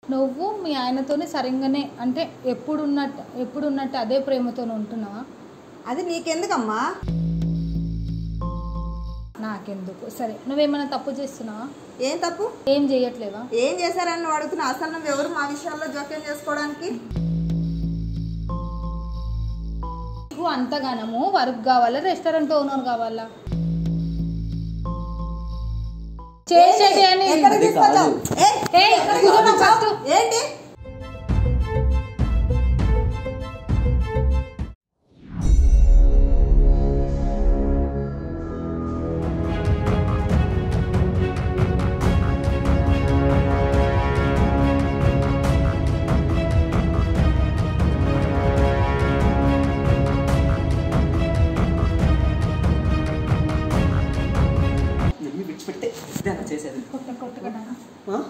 నువ్వు మీ ఆయనతోని సరిగ్గానే అంటే ఎప్పుడు ఉన్నట్టు ఎప్పుడు ఉన్నట్టు అదే ప్రేమతో ఉంటున్నావా అది నీకెందుకమ్మా నాకెందుకు సరే నువ్వేమైనా తప్పు చేస్తున్నావా ఏం తప్పు ఏం చేయట్లేవా ఏం చేశారని నువ్వు అడుగుతున్నా అసలు నువ్వు ఎవరు మా విషయాల్లో జోక్యం చేసుకోవడానికి నీకు అంతగానము వర్క్ కావాలా రెస్టారెంట్ ఓనర్ కావాలా చేసేది అని ఎక్కడ అది తీసుకొచ్చావు? కాదు. ఏ, ఏయ్, ఎక్కడ కూర్చో నా తీసుకొచ్చావు? ఫస్ట్. ఏంటి నమ్మి విడిచిపెడితే ఇదేనా చేసేది ఆ?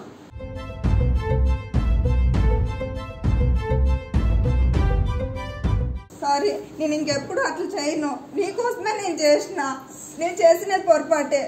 సారీ నేను ఇంకెప్పుడు అట్లా చేయను నీకోసమే నేను చేసిన నేను చేసినది పొరపాటే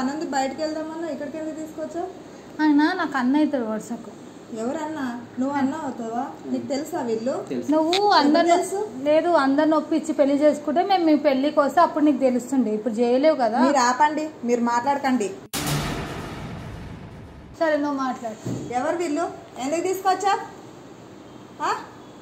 పని ఉంది బయటకు వెళ్దామన్నా ఇక్కడికి ఎందుకు తీసుకొచ్చావు ఆయన నాకు అన్న అవుతాడు వరుసకు ఎవరన్నా నువ్వు అన్నా అవుతావా నీకు తెలుసా వీళ్ళు తెలుసు నువ్వు అందరిని తెలుసు? లేదు అందరిని ఒప్పించి పెళ్లి చేసుకుంటే మేము మీ పెళ్ళికి వస్తే అప్పుడు నీకు తెలుస్తుండే ఇప్పుడు చేయలేవు కదా మీరు ఆపండి మీరు మాట్లాడకండి సరే నువ్వు మాట్లాడు ఎవరు వీళ్ళు ఎందుకు తీసుకొచ్చా ఆ?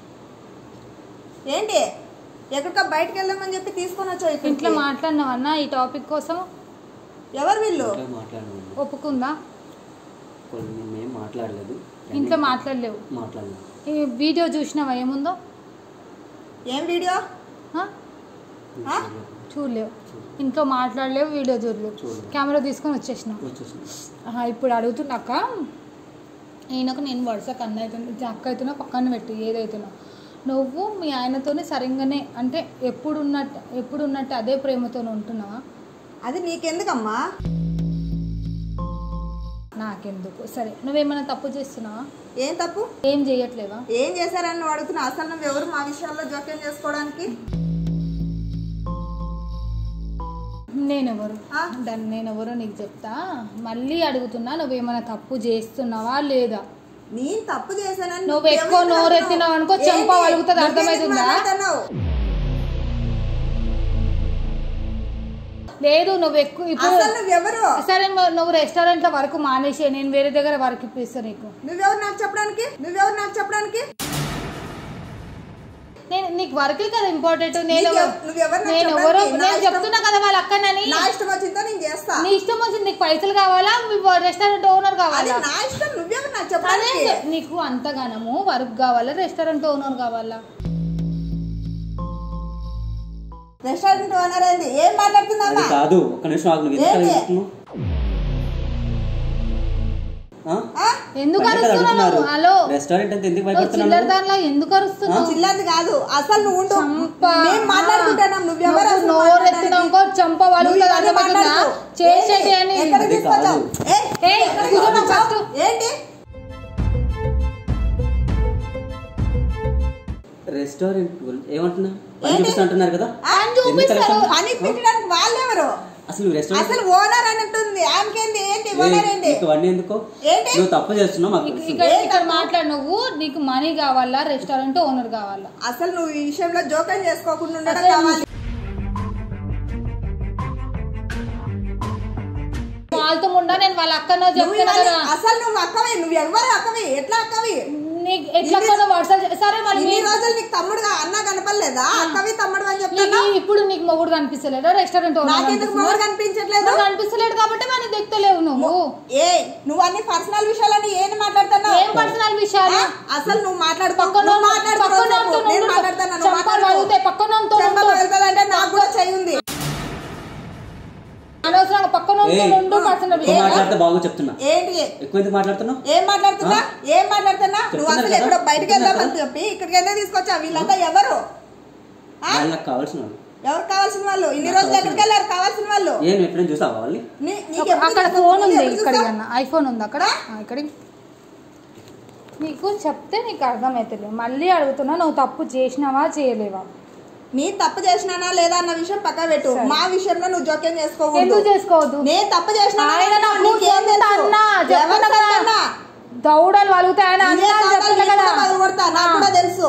ఏంటి ఎక్కడికో బయటకు వెళ్దామని చెప్పి తీసుకొని వచ్చావు ఇంట్లో ఇక్కడికి మాట్లాడినావు అన్న ఈ టాపిక్ కోసం ఎవరు వీళ్ళు ఇంట్లో మాట్లాడలేదు ఒప్పుకుందా కొన్ని మేము మాట్లాడలేదు ఇంట్లో మాట్లాడలేవు మాట్లాడలేదు ఈ వీడియో చూసినావా ఏముందో ఏం వీడియో ఆ? ఆ? చూడలేవు ఇంట్లో మాట్లాడలేవు వీడియో చూడలేవు చూడలేవు. కెమెరా తీసుకొని వచ్చేసినావు వచ్చేసింది ఆహా, ఇప్పుడు అడుగుతున్నాక ఈయనకు నేను వరుసకు అన్న అవుతున్నా అక్క అవుతున్నా పక్కన పెట్టి ఏదైతున్నా నువ్వు మీ ఆయనతోని సరిగ్గానే అంటే ఎప్పుడు ఉన్నట్టు ఎప్పుడు ఉన్నట్టు అదే ప్రేమతో ఉంటున్నావా అది నీకెందుకమ్మా నాకెందుకు సరే నువ్వేమైనా తప్పు చేస్తున్నావా ఏం తప్పు ఏం చేయట్లేవా ఏం చేశారని నువ్వు అడుగుతున్నా అసలు నువ్వు ఎవరు మా విషయాల్లో జోక్యం చేసుకోవడానికి నేనెవరు ఆ? దాన్ని నేనెవరో నీకు చెప్తా మళ్ళీ అడుగుతున్నా నువ్వేమైనా తప్పు చేస్తున్నావా లేదా నేను తప్పు చేశానని నువ్వు ఎక్కువ ఎవరికి నోరెత్తినావు అనుకో, ఏంటి? చెంప పలుకుతుంది, నువ్వెందుకు అర్థమవుతుందా? మాట్లాడుతున్నావు? లేదు నువ్వు ఎక్కువ ఇప్పుడు అసలు నువ్వెవరు సరే మ- నువ్వు రెస్టారెంట్ లో వర్క్ మానేసే నేను వేరే దగ్గర వర్క్ ఇప్పిస్తాను నీకు నువ్వెవరు నాకు చెప్పడానికి నువ్వెవరు నాకు చెప్పడానికి నేను నీకు వర్క్ కదా ఇంపార్టెంట్ నేను నీకెవ- నువ్వెవరు నాకు నేను ఎవరో చెప్పడానికి? నా నేను ఇష్టం- చెప్తున్నా కదా వాళ్ళ అక్కనని నా ఇష్టం వచ్చిందో నేను చేస్తా నీ ఇష్టం వచ్చింది నీకు పైసలు కావాలా మీ రెస్టారెంట్ ఓనర్ అది కావాలా నా ఇష్టం నువ్వెవరు నాకు అదే చెప్పడానికి నీకు అంతగానము వర్క్ కావాలా రెస్టారెంట్ ఓనర్ కావాలా రెస్టారెంట్ ఓనర్ ఏంది ఏం అది మాట్లాడుతుందమ్మా కాదు ఒక్క నిమిషం ఆగు నువ్వు ఎందుకు ఏంటి? అడుగుతున్నావు ఆ? ఆ? ఎందుకు పని కదా అరుస్తున్నావు అడుగుతున్నారు. హలో రెస్టారెంట్ అంటే ఎందుకు నువ్వు చిల్లర భయపడుతున్నావు దానిలో ఎందుకు అరుస్తున్నావు చిల్లది కాదు అసలు నువ్వు ఉండు చంప. మేము మాట్లాడుకుంటున్నాం నువ్వెవరు నువ్వు అసలు నోరు మాట్లాడడానికి? ఎత్తినాకో చంప నువ్వు వలుగుతుంది ఇవన్నీ అర్థమవుతుందా మాట్లాడుతూ. చేసేటి ఏంటి? అని ఎక్కడికి అది తీసుకొచ్చావు? కాదు. ఏయ్, ఏయ్, ఎక్కడికి కుదరదు తీసుకొచ్చావు? ఫస్ట్. ఏంటి రెస్టారెంట్ గురించి ఏమంటున్నా పని ఏంటి? చూపిస్తా అంటున్నారు కదా ఆయన ఎందుకు చూపిస్తారు కలెక్షన్? పని పెట్టడానికి వాళ్ళెవరు అసలు నువ్వు రెస్టారెంట్ అసలు ఓనర్ అన్నట్టుంది ఆమెకేంది ఏంటి ఓనర్ ఏంటి నీకు అవన్నీ ఎందుకు ఏంటి? నువ్వు తప్పు చేస్తున్నావు మాకు ఇక- తెలుసు. ఇక్కడ ఇక్కడ మాట్లాడు నువ్వు నీకు మనీ కావాలా రెస్టారెంట్ ఓనర్ కావాలా అసలు నువ్వు ఈ విషయంలో జోక్యం చేసుకోకుండా ఉండడం అసలు కావాలి వాళ్ళతో ఉండా నేను వాళ్ళ అక్కనో నువ్వు చెప్తున్నా ఇవన్నీ- కదా అసలు నువ్వు అక్కవి నువ్వు ఎవరు అక్కవి ఎట్లా అక్కవి నీకు ఎట్లా కొన వర్షాలు చే- సరే మరి ఇన్ని మీ- రోజులు నీకు తమ్ముడుగా అన్న కనపడలేదా అక్కవి తమ్ముడు అని నీకు చెప్తున్నా ఇప్పుడు నీకు మొగుడు కనిపిస్తలేడు రెస్టారెంట్ ఓనర్ నాకెందుకు మొగుడు కనిపించట్లేదు నువ్వు కనిపిస్తలేడు కాబట్టి మరి దిక్తలేవు నువ్వు ఏ నువ్వు అన్ని పర్సనల్ విషయాలని ఏం మాట్లాడుతున్నావు ఏం పర్సనల్ విషయాలు ఆ, అసలు నువ్వు మాట్లాడు పక్కన నువ్వు మాట్లాడు పక్కన కొద్దిసేపు. నేను మాట్లాడతాను నువ్వు చంపలు మాట్లాడు. పలుగుతాయి పక్కన చెంప పలుకుతుందంటే నాకు కూడా చెయ్యి ఉంది అనవసరంగా పక్కన ఏయ్, ఉంటూ పర్సనల్ ఎక్కువ మాట్లాడితే బాగు చెప్తున్నా ఏంటి ఎక్కువ ఎందుకు మాట్లాడుతున్నావు ఏం మాట్లాడుతున్నా ఏం మాట్లాడుతున్నా నువ్వు చెప్తున్నా అసలు కదా? ఎక్కడో బయటకు చెప్తున్నా వెళ్దామని కదా? చెప్పి ఇక్కడికి ఎందుకు తీసుకొచ్చా వీళ్ళంతా ఎవరు ఆ? వాళ్ళకి కావాల్సిన వాళ్ళు ఎవరు కావాల్సిన వాళ్ళు ఇన్ని నాకు రోజులు కావాల్సిన ఎక్కడికి వెళ్ళారు కావాల్సిన వాళ్ళు ఏం ఎప్పుడైనా చూసావా వాళ్ళని నీ- నీకు ఎప్పుడు అక్కడ తెలుసు? ఫోన్ నువ్వు ఉంది ఎప్పుడు ఇక్కడ చూసావు? అన్న ఐఫోన్ ఉంది అక్కడ ఆ, ఇక్కడ నీకు చెప్తే నీకు అర్థమవుతుంది మళ్ళీ అడుగుతున్నా నువ్వు తప్పు చేసినావా చేయలేవా నేను తప్పు చేసినానా లేదా అన్న విషయం పక్క పెట్టు సరే. మా విషయంలో నువ్వు జోక్యం చేసుకోకూడదు ఎందుకు చేసుకోవద్దు నేను తప్పు చేసినా ఆయన నాకు సొంత అన్న చెప్తున్నా కదా దౌడలు వలుగుతాయి ఆయన అన్న అని చెప్తున్నా కదా నాకు కూడా తెలుసు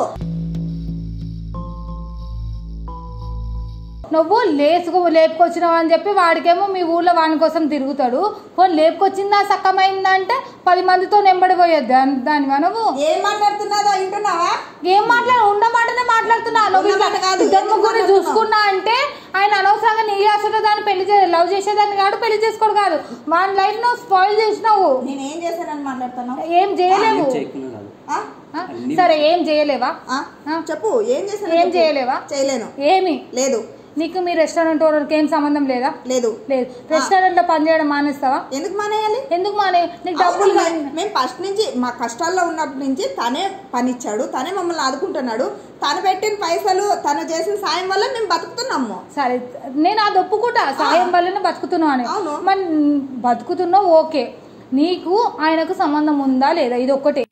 నువ్వు లేచుకు లేపుకొచ్చినావు అని చెప్పి వాడికేమో మీ ఊర్లో వాని కోసం తిరుగుతాడు పోనీ లేపుకొచ్చిందా సక్కమైందా అంటే పది మందితో నెంబడిపోయేది దాని దానివా నువ్వు ఏం మాట్లాడుతున్నాదో వింటున్నావా ఏం మాట్లాడు ఉన్న మాటనే మాట్లాడుతున్నా నువ్వు ఉన్న మాట కాదు, ఇద్దరు ఎందుకు ముగ్గురిని మాట్లాడుతున్నావు? చూసుకున్నా అంటే ఆయన అనవసరంగా నీ ఆశతో దాన్ని పెళ్లి చే లవ్ చేసేదాన్ని కాదు పెళ్లి చేసుకోడు కాదు వాని లైఫ్ నువ్వు స్పాయిల్ చేసినావు నేను ఏం చేశానని మాట్లాడుతున్నావు ఏం చేయలేవు ఏం చేయకుండా కాదు ఆ? ఆ? అన్ని- సరే ఏం చేయలేవా ఆ? ఆ? చెప్పు ఏం చేశాను ఏం చేయలేవా చేయలేను ఏమి లేదు నీకు మీ రెస్టారెంట్ ఓనర్కి ఏం సంబంధం లేదా లేదు లేదు రెస్టారెంట్ లో పని చేయడం మానేస్తావా ఎందుకు మానేయాలి ఎందుకు మానే నీకు డబ్బులు అవును, కావాలి. మే- మేము ఫస్ట్ నుంచి మా కష్టాల్లో ఉన్నప్పటి నుంచి తనే పనిచ్చాడు తనే మమ్మల్ని ఆదుకుంటున్నాడు తను పెట్టిన పైసలు తను చేసిన సాయం వల్ల మేము బతుకుతున్నాము సరే నేను అది ఒప్పుకుంటా సాయం వల్లనే బతుకుతున్నావు అని అవును. మరి బతుకుతున్నావు ఓకే నీకు ఆయనకు సంబంధం ఉందా లేదా ఇది ఒక్కటే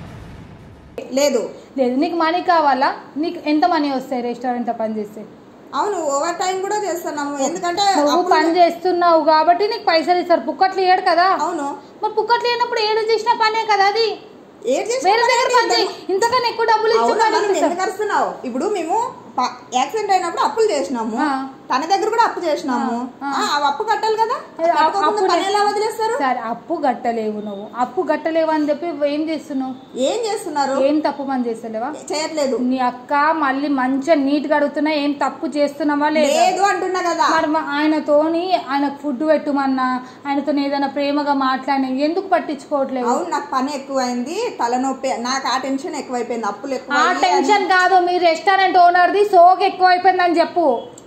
లేదు లేదు నీకు మనీ కావాలా నీకు ఎంత మనీ వస్తాయి రెస్టారెంట్లో పని చేస్తే అవును ఓవర్ టైం కూడా చేస్తున్నాము ఎందుకంటే నువ్వు అప్పులు- పని చేస్తున్నావు కాబట్టి నీకు పైసలు ఇస్తారు పుక్కట్లు ఇయ్యడు కదా అవును మరి పుక్కట్లు ఇయ్యనప్పుడు ఏడు చేసిన పనే కదా అది ఏం చేసినా వేరే దగ్గర పని పని చేయి ఇంతకన్నా ఎక్కువ డబ్బులు ఇచ్చి అవునా పని మనం చేస్తారు. ఎందుకు అరుస్తున్నావు ఇప్పుడు మేము ప- యాక్సిడెంట్ అయినప్పుడు అప్పులు చేసినాము ఆ. తన దగ్గర కూడా అప్పు చేసినాము ఆ. ఆ, ఆ అప్పు కట్టాలి కదా ఏ, అప్పు- కట్టుకోకుండా అప్పు పని ఎలా వదిలేస్తారు సరే అప్పు గట్టలేవు నువ్వు అప్పు గట్టలేవు అని చెప్పి ఏం చేస్తున్నావు ఏం చేస్తున్నారు ఏం తప్పు పని చేస్తలేవా చేయట్లేదు నీ అక్క మళ్ళీ మంచిగా నీట్ గా అడుగుతున్నా ఏం తప్పు చేస్తున్నావా లేదా లేదు అంటున్నా కదా మరి మా- ఆయనతోని ఆయనకు ఫుడ్ పెట్టమన్నా ఆయనతో ఏదైనా ప్రేమగా మాట్లాడినా ఎందుకు పట్టించుకోవట్లేదు అవును నాకు పని ఎక్కువైంది తలనొప్పి నాకు ఆ టెన్షన్ ఎక్కువైపోయింది అప్పులు ఎక్కువ ఆ టెన్షన్ కాదు మీ రెస్టారెంట్ ఓనర్ది సోక్ ఎక్కువైపోయిందని చెప్పు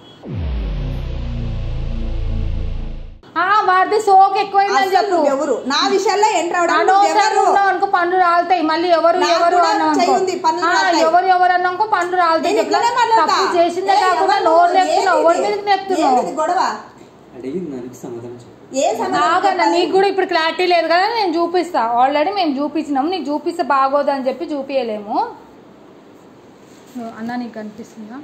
ఆ వాడిది సోక్ ఎక్కువైందని చెప్పు ఎవరు నా విషయాల్లో ఎంటర్ అవడానికి నువ్వు అనవసరంగా ఎవరు ఉన్నావు అనుకో పండ్లు రాలుతాయి మళ్ళీ ఎవరు నాకు ఎవరు కూడా అన్నావు చెయ్యి అనుకో. ఉంది, పనులు ఆ, రాలుతాయి. ఎవరు ఎవరు అన్నాకో పండ్లు రాలుతాయి నేను చెప్పు. ఇట్లనే మాట్లాడతా. తప్పు చేసిందే ఏ, కాకుండా ఎవరు? నోరు నేర్పుతున్నావు ఎవరి ఏంటిది? మీదకి నేర్పుతున్నావు ఏంటిది గొడవ అడిగింది దానికి సమాధానం చెప్పు ఏ సమాధానం నాగన్న చెప్పాలి? నీకు కూడా ఇప్పుడు క్లారిటీ లేదు కదా నేను చూపిస్తా ఆల్రెడీ మేము చూపించినాము నీకు చూపిస్తే బాగోదు అని చెప్పి చూపించలేము నువ్వు- అన్న నీకు కనిపిస్తుందా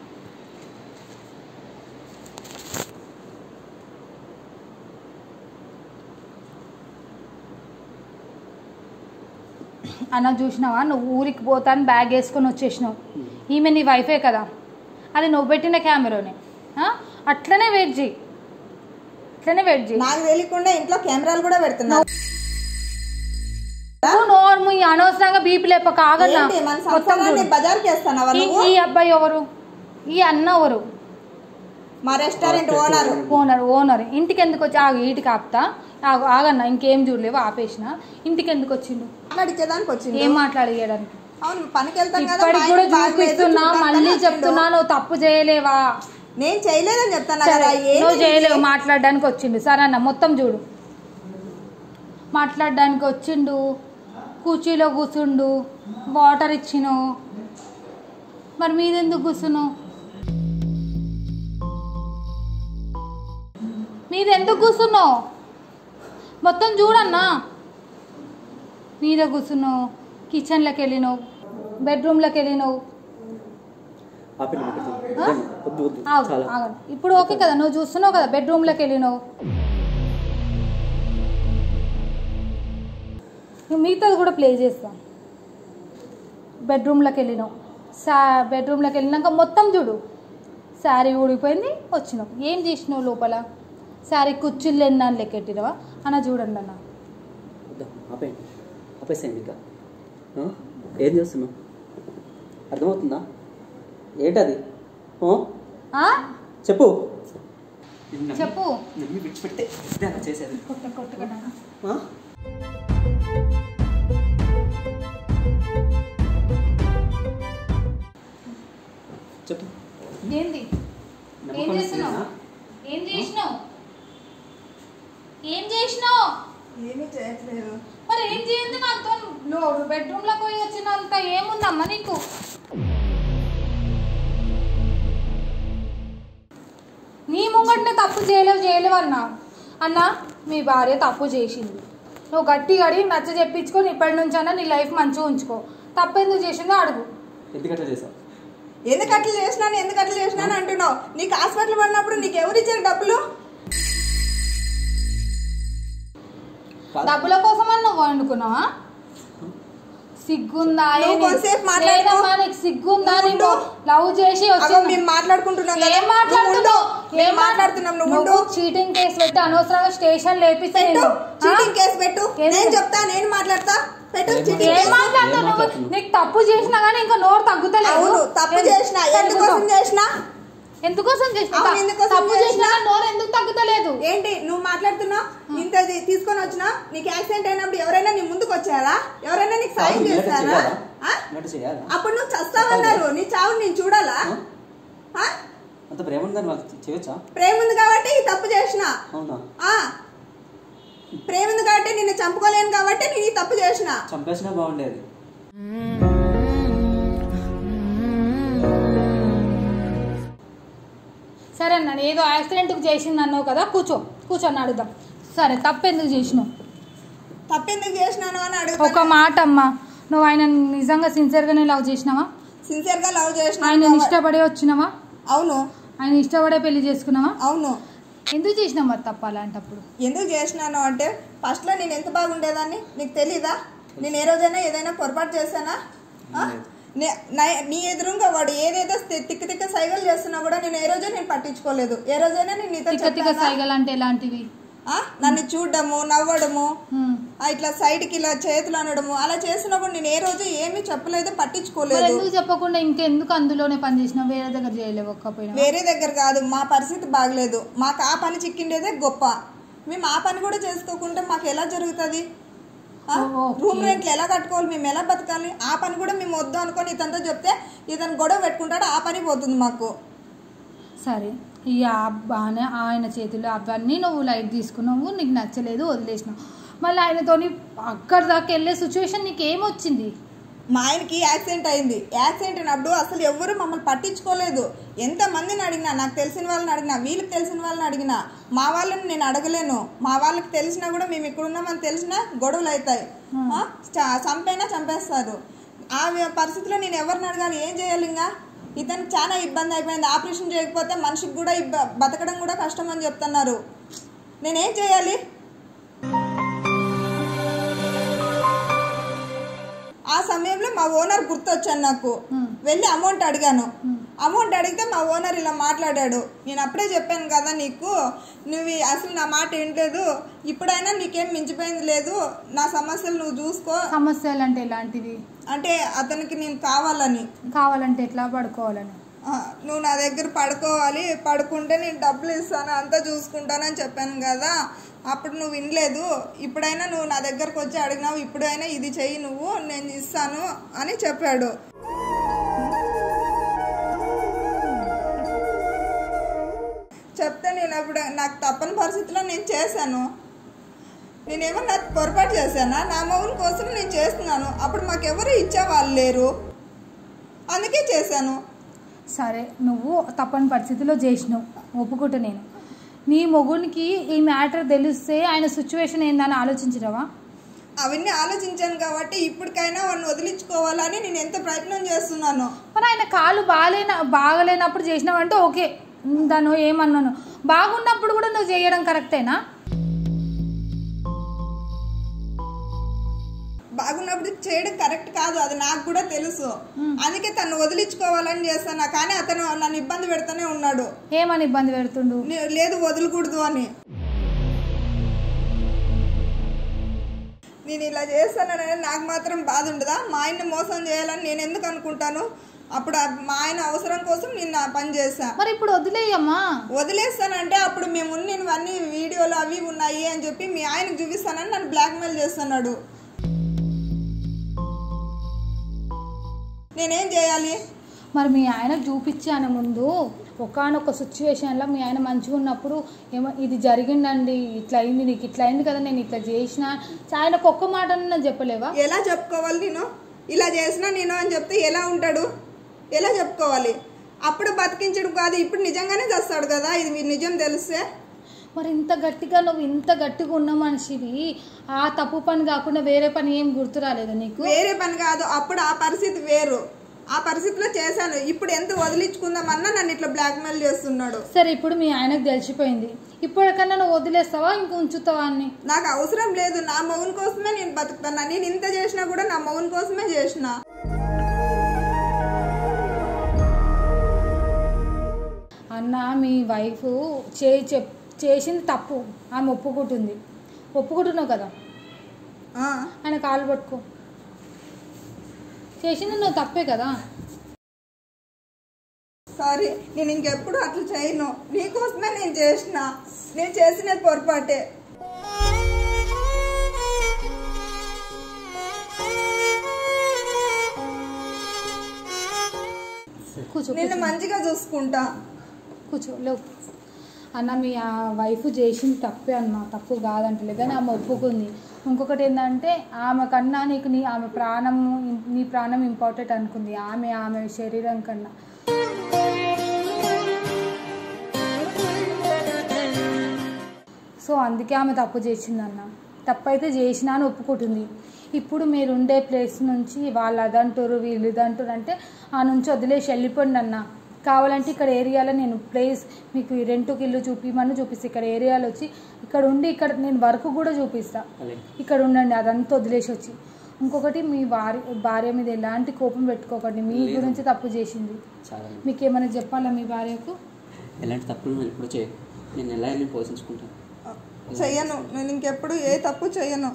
అన్న చూసినావా నువ్వు ఊరికి పోతాను బ్యాగ్ వేసుకొని వచ్చేసినావు ఈమె నీ వైఫే కదా అది నువ్వు పెట్టిన కెమెరానే ఆ? అట్లనే వెయిట్ చేయి అట్లనే వెయిట్ చేయి నాకు తెలియకుండా ఇంట్లో కెమెరాలు కూడా పెడుతున్నారు నువ్వు నోరు మూయి, అనవసరంగా బీపీ లేపక ఆగన్నా ఏంటి మన మొత్తం సంసారాన్ని చూడు. బజార్కి వేస్తానవా ఈ- నువ్వు ఈ అబ్బాయి ఎవరు ఈ అన్న ఎవరు మా రెస్టారెంట్ ఓనర్ ఓనర్ ఓనర్ ఇంటికి ఎందుకు వచ్చి ఆగు ఇంటికి ఆపుతా ఆగు ఆగన్నా ఇంకేం చూడలేవు ఆపేసిన ఇంటికి ఎందుకు వచ్చిండు మాట్లాడిచ్చేదానికి వచ్చింది ఏం మాట్లాడేయడానికి అవును పనికి వెళ్తాం కదా ఇప్పటికి మా కూడా ఇంటికి బాగలేదు, చూపిస్తున్నా చూడ్డానికి మళ్ళీ వచ్చిండు. చెప్తున్నా నువ్వు తప్పు చేయలేవా నేను చేయలేదని చెప్తాను సరే కదా ఏంటి నువ్వు చేయలేవు మాట్లాడడానికి వచ్చిండు సరే అన్న మొత్తం చూడు మాట్లాడడానికి వచ్చిండు కూర్చీలో కూర్చుండు వాటర్ ఇచ్చిను మరి మీదెందుకు కూర్చున్నావు మీదెందుకు కూర్చున్నావు మొత్తం చూడన్నా మీద కూర్చున్నావు కిచెన్లోకి వెళ్ళినావు బెడ్రూమ్లోకి వెళ్ళినావు ఆపండి ఒకటి. ఆ? వద్దండి. వద్దు వద్దు ఆగు, చాలా ఆగండి. ఇప్పుడు ఓకే కదా నువ్వు చూస్తున్నావు కదా బెడ్రూమ్లోకి వెళ్ళినావు నువ్వు మిగతాది కూడా ప్లే చేస్తాం బెడ్రూమ్లోకి వెళ్ళినావు సా బెడ్రూమ్లోకి వెళ్ళినాక మొత్తం చూడు శారీ ఊడిపోయింది వచ్చినావు ఏం చేసినావు లోపల శారీ కుర్చీలు ఎన్నాను లెక్కెట్టినవా అన్న చూడండి అన్న వద్దా ఆపేయండి ఆపేసేయండి ఇంకా ఆ? ఏం చేస్తున్నావు అర్థమవుతుందా ఏంటది ఓ? ఆ? చెప్పు చెప్పు నమ్మి విడిచిపెట్టే ఇదే అలా చేసేది కొట్ట కొట్టకడా ఆ? చెప్పు ఏంది ఏం నమ్మకం చేస్తున్నావు లేనా? ఏం చేసినావు ఏం చేసినావు ఏమీ చేయట్లేదు మరి ఏం చేయండి నాతో లోడు బెడ్రూమ్ లో పోయి వచ్చినంత ఏముందమ్మా నీకు నీ ముంగటనే తప్పు చేయలేవు చేయలేవు అన్నా అన్న మీ భార్య తప్పు చేసింది నువ్వు గట్టి అడిగి నచ్చ చెప్పించుకొని ఇప్పటి నుంచి అన్నా నీ లైఫ్ మంచిగా ఉంచుకో తప్పు ఎందుకు చేసిందో అడుగు ఎందుకట్లా చేసావు ఎందుకు అట్లా చేసినాను ఎందుకు అట్లా చేసినాను అంటున్నావు నీకు హాస్పిటల్ పడినప్పుడు నీకు ఎవరు ఇచ్చారు డబ్బులు కాదు. డబ్బుల కోసం అని నువ్వు వండుకున్నావా సిగ్గుందా నువ్వు ఏంది? కొంతసేపు మాట్లాడుకో. లేదమ్మా, నీకు సిగ్గుందా నువ్వు నీకు ఉండు. లవ్ చేసి అగో వచ్చింది మేము మాట్లాడుకుంటున్నాం కదా ఏం నువ్వు ఉండు. మాట్లాడుతున్నావు మేము ఏం మాట్లాడుతున్నాం నువ్వు ఉండు చీటింగ్ కేసు పెట్టి అనవసరంగా స్టేషన్ లేపిస్తే పెట్టు నేను చీటింగ్ కేసు పెట్టు ఏంది? నేను చెప్తా నేను మాట్లాడతా పెట్టు ఏం చీటింగ్ ఏం కేసు మాట్లాడుతున్నావు ఏం నువ్వు? మాట్లాడుతున్నావు? నీకు తప్పు చేసినా కానీ ఇంకా నోరు తగ్గుతలేదు అవును తప్పు ఎందు- చేసిన ఎందుకోసం చేసినా ఎందుకోసం చేసిన అవును, ఎందుకోసం తప్పు చేసినా చేసినా? కానీ నోరు ఎందుకు తగ్గుతలేదు ఏంటి నువ్వు మాట్లాడుతున్నావు ఇంత ఇది తీసుకొని వచ్చినా నీకు యాక్సిడెంట్ అయినప్పుడు ఎవరైనా నీ ముందుకు వచ్చారా ఎవరైనా నీకు సాయం కాదు, ఇలాంటి చేస్తారా చేయాలా? ఆ? ఇలాంటి చేయాలా అప్పుడు నువ్వు చస్తావన్నారు నీ చావు నేను చూడాలా ఆ? అంత ప్రేమ ఉందని మాకు చేయొచ్చా ప్రేమ ఉంది కాబట్టి ఈ తప్పు చేసిన అవునా ఆ. ప్రేమ ఉంది కాబట్టి నిన్ను చంపుకోలేను కాబట్టి నేను ఈ తప్పు చేసిన చంపేసినా బాగుండేది సరే అన్న ఏదో యాక్సిడెంట్ చేసింది అన్నావు కదా కూర్చో కూర్చొని అడుగుదాం సరే తప్పు ఎందుకు చేసినావు తప్పెందుకు చేసినాను అని ఒక అడుగుతా మాట అమ్మా నువ్వు ఆయన నిజంగా సిన్సియర్గానే లవ్ చేసినావా సిన్సియర్ గా లవ్ చేసిన ఆయన ఇష్టపడి వచ్చినావా అవును ఆయన ఇష్టపడే పెళ్లి చేసుకున్నావా అవును ఎందుకు చేసినావు మరి తప్ప అలాంటప్పుడు ఎందుకు చేసినాను అంటే ఫస్ట్లో నేను ఎంత బాగుండేదాన్ని నీకు తెలీదా నేను ఏ రోజైనా ఏదైనా పొరపాటు చేశానా ఆ? నే- నా- నీ ఎదురుగా వాడు ఏదేదో తి- తిక్క తిక్క సైగలు చేస్తున్నా కూడా నేను ఏ రోజే నేను పట్టించుకోలేదు ఏ రోజైనా నేను నీతో తిక్క తిక్క చెప్పానా? సైగలు అంటే ఎలాంటివి ఆ? నన్ను చూడడము నవ్వడము హ్మ్. ఆ, ఇట్లా సైడ్కి ఇలా చేతులు అనడము అలా చేసినప్పుడు నేను ఏ రోజు ఏమీ చెప్పలేదు మరి పట్టించుకోలేదు ఎందుకు చెప్పకుండా ఇంకెందుకు అందులోనే పని చేసినావు వేరే దగ్గర చేయలేకపోయినా వేరే దగ్గర కాదు మా పరిస్థితి బాగలేదు మాకు ఆ పని చిక్కిండేదే గొప్ప మేము ఆ పని కూడా చేసుకోకుంటే మాకు ఎలా జరుగుతుంది ఆ? ఓ, ఓకే. రూమ్ రెంట్లు ఎలా కట్టుకోవాలి మేము ఎలా బతకాలి ఆ పని కూడా మేము వద్దు అనుకొని ఇతనితో చెప్తే ఇతను గొడవ పెట్టుకుంటాడు ఆ పని పోతుంది మాకు సరే ఈ బాగానే ఆయన చేతులు అవన్నీ నువ్వు లైట్ తీసుకున్నావు నీకు నచ్చలేదు వదిలేసినావు మళ్ళీ ఆయనతోని అక్కడి దాకా వెళ్ళే సిచ్యువేషన్ నీకు ఏమొచ్చింది మా ఆయనకి యాక్సిడెంట్ అయింది యాక్సిడెంట్ అయినప్పుడు అసలు ఎవరు మమ్మల్ని పట్టించుకోలేదు ఎంతమందిని అడిగినా నాకు తెలిసిన వాళ్ళని అడిగినా వీళ్ళకి తెలిసిన వాళ్ళని అడిగినా మా వాళ్ళని నేను అడగలేను మా వాళ్ళకి తెలిసినా కూడా మేము ఇక్కడ ఉన్నామని తెలిసినా గొడవలు అవుతాయి ఆ? చ- చంపైనా చంపేస్తారు ఆ వి- పరిస్థితిలో నేను ఎవరిని అడగాలి ఏం చేయాలి ఇంకా ఇతనికి చాలా ఇబ్బంది అయిపోయింది ఆపరేషన్ చేయకపోతే మనిషికి కూడా ఇబ్బ బతకడం కూడా కష్టం అని చెప్తున్నారు నేనేం చేయాలి ఆ సమయంలో మా ఓనర్ గుర్తొచ్చాను నాకు Hmm. వెళ్ళి అమౌంట్ అడిగాను అమౌంట్ అడిగితే మా ఓనర్ ఇలా మాట్లాడాడు నేను అప్పుడే చెప్పాను కదా నీకు నువ్వు ఈ- అసలు నా మాట ఏంటలేదు ఇప్పుడైనా నీకేం మించిపోయింది లేదు నా సమస్యలు నువ్వు చూసుకో సమస్యలు అంటే ఎలాంటివి అంటే అతనికి నేను కావాలని కావాలంటే ఎట్లా పడుకోవాలని ఆ, నువ్వు నా దగ్గర పడుకోవాలి పడుకుంటే నేను డబ్బులు ఇస్తాను అంతా చూసుకుంటానని చెప్పాను కదా అప్పుడు నువ్వు వినలేదు ఇప్పుడైనా నువ్వు నా దగ్గరకు వచ్చి అడిగినావు ఇప్పుడైనా ఇది చెయ్యి నువ్వు నేను ఇస్తాను అని చెప్పాడు చెప్తే నేను అప్పుడు నాకు తప్పని పరిస్థితిలో నేను చేశాను నేనేమన్నా పొరపాటు చేశానా నా మౌన్ కోసం నేను చేస్తున్నాను అప్పుడు మాకెవరు ఇచ్చేవాళ్ళు లేరు అందుకే చేశాను సరే నువ్వు తప్పని పరిస్థితిలో చేసినావు ఒప్పుకుంటా నేను నీ మొగునికి ఈ మ్యాటర్ తెలిస్తే ఆయన సిచ్యువేషన్ ఏందని ఆలోచించినవా అవన్నీ ఆలోచించాను కాబట్టి ఇప్పటికైనా వాడిని వదిలించుకోవాలని నేను ఎంత ప్రయత్నం చేస్తున్నాను మరి ఆయన కాలు బాగాలేన బాగలేనప్పుడు చేసినావంటే ఓకే దాన్ని ఏమన్నాను బాగున్నప్పుడు కూడా నువ్వు చేయడం కరెక్టేనా బాగున్నప్పుడు చేయడం కరెక్ట్ కాదు అది నాకు కూడా తెలుసు అందుకే తను వదిలించుకోవాలని చేస్తాను కానీ అతను నన్ను ఇబ్బంది పెడుతూనే ఉన్నాడు ఏమని ఇబ్బంది పెడుతుండు నే- లేదు వదలకూడదు అని నేను ఇలా చేస్తానని నాకు మాత్రం బాధ ఉండదా మా ఆయన్ని మోసం చేయాలని నేను ఎందుకు అనుకుంటాను అప్పుడు ఆ- మా ఆయన అవసరం కోసం నేను నా పని చేశా మరి ఇప్పుడు వదిలేయమ్మా వదిలేస్తానంటే అప్పుడు మేము ఉన్నవన్నీ వీడియోలు అవి ఉన్నాయి అని చెప్పి మీ ఆయనకు చూపిస్తానని నన్ను బ్లాక్మెయిల్ చేస్తున్నాడు నేనేం చేయాలి మరి మీ ఆయన చూపించాను ముందు ఒకనొక సిచ్యువేషన్లో మీ ఆయన మంచిగా ఉన్నప్పుడు ఏమో ఇది జరిగిందండి ఇట్లా అయింది నీకు ఇట్లా అయింది కదా నేను ఇట్లా చేసిన ఆయనకు ఒక్క మాట చెప్పలేవా ఎలా చెప్పుకోవాలి నేను ఇలా చేసినా నేను అని చెప్తే ఎలా ఉంటాడు ఎలా చెప్పుకోవాలి అప్పుడు బతికించడు కాదు ఇప్పుడు నిజంగానే చేస్తాడు కదా ఇది మీరు నిజం తెలిస్తే మరి ఇంత గట్టిగా నువ్వు ఇంత గట్టిగా ఉన్న మనిషివి ఆ తప్పు పని కాకుండా వేరే పని ఏం గుర్తు రాలేదా నీకు వేరే పని కాదు అప్పుడు ఆ పరిస్థితి వేరు ఆ పరిస్థితిలో చేశాను ఇప్పుడు ఎంత వదిలించుకుందామన్నా నన్ను ఇట్లా బ్లాక్మెయిల్ చేస్తున్నాడు సరే ఇప్పుడు మీ ఆయనకు తెలిసిపోయింది ఇప్పటికన్నా నువ్వు వదిలేస్తావా ఇంక ఉంచుతావా అని నాకు అవసరం లేదు నా మౌన్ కోసమే నేను బతుకుతున్నా నేను ఇంత చేసినా కూడా నా మౌన్ కోసమే చేసిన అన్న మీ వైఫ్ చే చెప్ చేసింది తప్పు ఆమె ఒప్పుకుంటుంది ఒప్పుకుంటున్నావు కదా ఆ, ఆయన కాలు పట్టుకో చేసింది నువ్వు తప్పే కదా సారీ నేను ఇంకెప్పుడు అట్లా చేయను నీకోసమే నేను చేసిన నేను చేసినది పొరపాటే కూర్చో నిన్ను మంచిగా చూసుకుంటా కూర్చో లేవు అన్న మీ ఆ వైఫ్ చేసింది తప్పే అన్న తప్పు కాదంటలే కానీ ఆమె ఒప్పుకుంది ఇంకొకటి ఏంటంటే ఆమె కన్నా నీకు నీ ఆమె ప్రాణం నీ ప్రాణం ఇంపార్టెంట్ అనుకుంది ఆమె ఆమె శరీరం కన్నా సో అందుకే ఆమె తప్పు చేసిందన్న తప్పు అయితే చేసినా అని ఒప్పుకుంటుంది ఇప్పుడు మీరు ఉండే ప్లేస్ నుంచి వాళ్ళు అదంటారు వీళ్ళు ఇదంటారు అంటే ఆ నుంచి వదిలేసి వెళ్ళిపోండి అన్న కావాలంటే ఇక్కడ ఏరియాలో నేను ప్లేస్ మీకు ఈ రెంట్కి ఇల్లు చూపిమని చూపిస్తాను ఇక్కడ ఏరియాలో వచ్చి ఇక్కడ ఉండి ఇక్కడ నేను వర్క్ కూడా చూపిస్తా అలాగే ఇక్కడ ఉండండి అదంతా వదిలేసి వచ్చి ఇంకొకటి మీ భార్య భార్య మీద ఎలాంటి కోపం పెట్టుకోకండి మీ లేదు. గురించి తప్పు చేసింది చాలా మీకు ఏమైనా చెప్పాలా మీ భార్యకు ఎలాంటి తప్పులు నేను ఇప్పుడు చేయ నేను ఎలా నేను పోషించుకుంటాను చెయ్యను నేను ఇంకెప్పుడు ఏ తప్పు చెయ్యను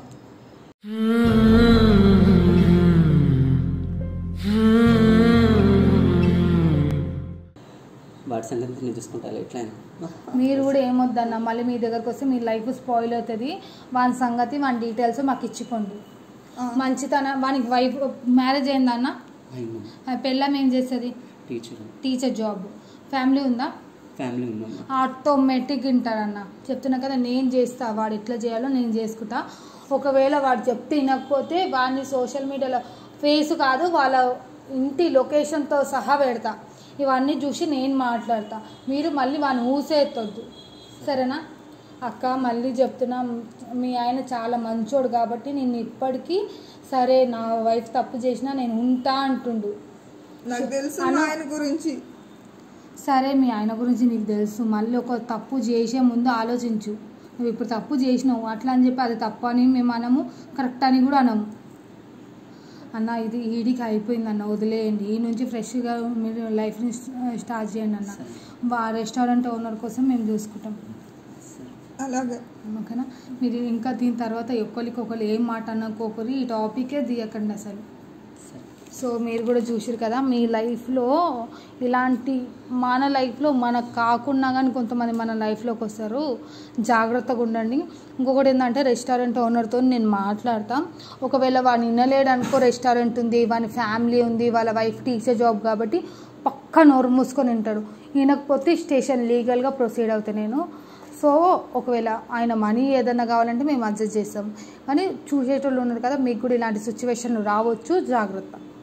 వాటి సంగతి నేను చూసుకుంటాను ఎట్లా అయినా మీరు కూడా ఏమొద్దన్న మళ్ళీ మీ దగ్గరకు వస్తే మీ లైఫ్ స్పాయిల్ అవుతుంది వాని సంగతి వాని డీటెయిల్స్ మాకు ఇచ్చుకోండి ఆ. మంచితన వానికి వైఫ్ మ్యారేజ్ అయిందన్న అయిందమ్మా ఆ పెళ్ళం ఏం చేస్తుంది టీచర్ టీచర్ జాబ్ ఫ్యామిలీ ఉందా ఫ్యామిలీ ఉందమ్మా ఆటోమేటిక్ వింటారన్న చెప్తున్నా కదా నేను చేస్తా వాడు ఎట్లా చేయాలో నేను చేసుకుంటా ఒకవేళ వాడు చెప్తే వినకపోతే వాడిని సోషల్ మీడియాలో ఫేస్ కాదు వాళ్ళ ఇంటి లొకేషన్తో సహా పెడతా ఇవన్నీ చూసి నేను మాట్లాడతా మీరు మళ్ళీ వాడిని ఊసేయొద్దు సరేనా అక్క మళ్ళీ చెప్తున్నా మీ ఆయన చాలా మంచోడు కాబట్టి నేను ఇప్పటికీ సరే నా వైఫ్ తప్పు చేసినా నేను ఉంటా అంటుండు నాకు తెలుసు అన్న. మా ఆయన గురించి సరే మీ ఆయన గురించి నీకు తెలుసు మళ్ళీ ఒక తప్పు చేసే ముందు ఆలోచించు నువ్వు ఇప్పుడు తప్పు చేసినావు అట్లా అని చెప్పి అది తప్పు అని మేము అనము కరెక్ట్ అని కూడా అనము అన్న ఇది ఈడికి అయిపోయింది అన్న వదిలేయండి ఈ నుంచి ఫ్రెష్గా మీరు లైఫ్ని స్టార్ట్ చేయండి అన్న వా రెస్టారెంట్ ఓనర్ కోసం మేము చూసుకుంటాం అలాగే ఓకేనా మీరు ఇంకా దీని తర్వాత ఒక్కరికి ఒకరు ఏం మాట అనుకోకరి ఈ టాపికే తీయకండి అసలు సరే సో మీరు కూడా చూసారు కదా మీ లైఫ్లో ఇలాంటి మన లైఫ్లో మనకు కాకుండా కానీ కొంతమంది మన లైఫ్లోకి వస్తారు జాగ్రత్తగా ఉండండి ఇంకొకటి ఏంటంటే రెస్టారెంట్ ఓనర్తో నేను మాట్లాడతాం ఒకవేళ వాడిని వినలేడు అనుకో రెస్టారెంట్ ఉంది వాని ఫ్యామిలీ ఉంది వాళ్ళ వైఫ్ టీచర్ జాబ్ కాబట్టి పక్క నోరు మూసుకొని ఉంటాడు వినకపోతే స్టేషన్ లీగల్గా ప్రొసీడ్ అవుతాను నేను సో ఒకవేళ ఆయన మనీ ఏదైనా కావాలంటే మేము అడ్జస్ట్ చేస్తాం కానీ చూసేటోళ్ళు ఉన్నారు కదా మీకు కూడా ఇలాంటి సిచ్యువేషన్లు రావచ్చు జాగ్రత్త